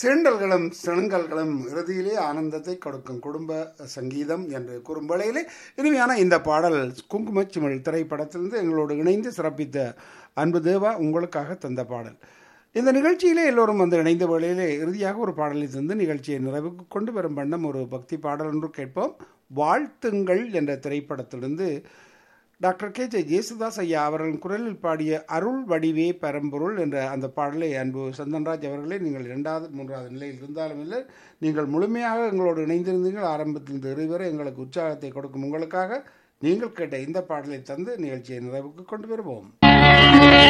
சீண்டல்களும் சிணுங்கல்களும் இறுதியிலே ஆனந்தத்தை கொடுக்கும் குடும்ப சங்கீதம் என்று கூறும் வேளையிலே இனிமையான இந்த பாடல் குங்குமச்சிமிழ் திரைப்படத்திலிருந்து எங்களோடு இணைந்து சிறப்பித்த அன்பு தேவா உங்களுக்காக தந்த பாடல் இந்த நிகழ்ச்சியிலே எல்லோரும் வந்து இணைந்த வேளையிலே இறுதியாக ஒரு பாடலை தந்து நிகழ்ச்சியை நிறைவுக்கு கொண்டு வரும் வண்ணம் ஒரு பக்தி பாடல் ஒன்று கேட்போம் வாழ்த்துங்கள் என்ற திரைப்படத்திலிருந்து டாக்டர் கே ஜே ஜேசுதாஸ் ஐயா அவர்களின் குரலில் பாடிய அருள் வடிவே பரம்பொருள் என்ற அந்த பாடலை அன்பு சந்தன்ராஜ் அவர்களே நீங்கள் இரண்டாவது மூன்றாவது நிலையில் இருந்தாலும் இல்லை நீங்கள் முழுமையாக எங்களோடு இணைந்திருந்தீர்கள் ஆரம்பத்தில் இறுவரை எங்களுக்கு உற்சாகத்தை கொடுக்கும் உங்களுக்காக நீங்கள் கேட்ட இந்த பாடலை தந்து நிகழ்ச்சியை நிறைவுக்கு கொண்டு வருவோம்